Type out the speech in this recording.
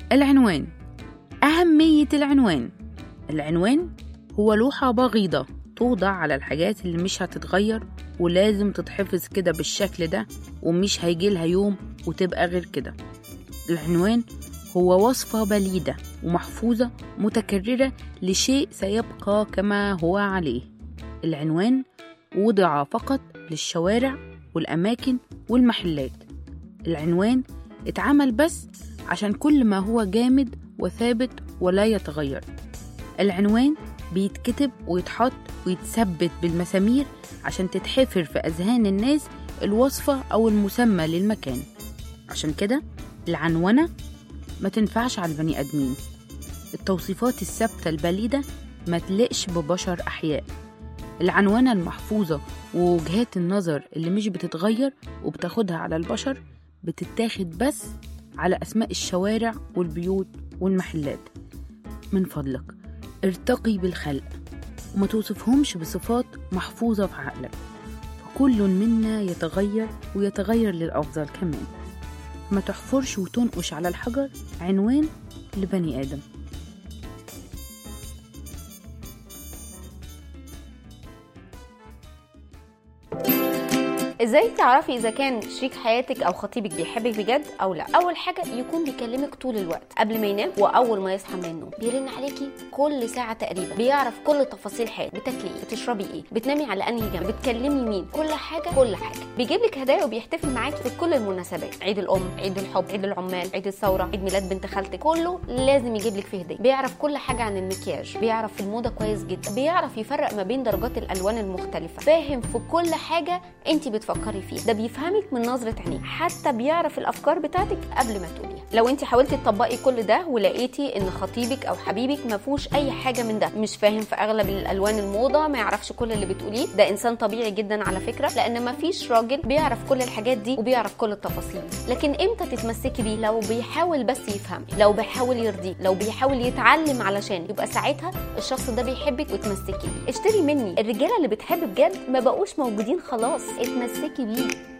العنوان أهمية العنوان العنوان هو لوحة بغيضة توضع على الحاجات اللي مش هتتغير ولازم تتحفظ كده بالشكل ده ومش هيجيلها يوم وتبقى غير كده العنوان هو وصفة بليدة ومحفوظة متكررة لشيء سيبقى كما هو عليه العنوان وضع فقط للشوارع والأماكن والمحلات العنوان اتعمل بس عشان كل ما هو جامد وثابت ولا يتغير العنوان بيتكتب ويتحط ويتثبت بالمسامير عشان تتحفر في أذهان الناس الوصفة أو المسمى للمكان عشان كده العنونة ما تنفعش على البني آدمين التوصيفات الثابتة البليدة ما تلقش ببشر أحياء العنونة المحفوظة ووجهات النظر اللي مش بتتغير وبتاخدها على البشر بتتاخد بس على أسماء الشوارع والبيوت والمحلات من فضلك ارتقي بالخلق وما توصفهمش بصفات محفوظة في عقلك فكل منا يتغير ويتغير للأفضل كمان ما تحفرش وتنقش على الحجر عنوان لبني آدم ازاي تعرفي اذا كان شريك حياتك او خطيبك بيحبك بجد او لا اول حاجه يكون بيكلمك طول الوقت قبل ما ينام واول ما يصحى من النوم بيرن عليكي كل ساعه تقريبا بيعرف كل تفاصيل حياتك بتاكلي ايه بتشربي ايه بتنامي على انهي جنب بتكلمي مين كل حاجه كل حاجه بيجيب لك هدايا وبيحتفل معاكي في كل المناسبات عيد الام عيد الحب عيد العمال عيد الثوره عيد ميلاد بنت خالتك كله لازم يجيب لك فيه هديه بيعرف كل حاجه عن المكياج بيعرف في الموضه كويس جدا بيعرف يفرق ما بين درجات الالوان المختلفه فاهم في كل حاجه انت بتفكري فيها ده بيفهمك من نظره عينيه حتى بيعرف الافكار بتاعتك قبل ما تقوليها لو انت حاولتي تطبقي كل ده ولقيتي ان خطيبك او حبيبك ما فيهوش اي حاجه من ده مش فاهم في اغلب الالوان الموضه ما يعرفش كل اللي بتقوليه ده انسان طبيعي جدا على فكره لان ما فيش راجل بيعرف كل الحاجات دي وبيعرف كل التفاصيل دي لكن امتى تتمسكي بيه لو بيحاول بس يفهم لو بيحاول يرضيك لو بيحاول يتعلم علشان يبقى ساعتها الشخص ده بيحبك وتمسكي بيه اشتري مني الرجاله اللي بتحب بجد ما بقوش موجودين خلاص اتمسكي بيه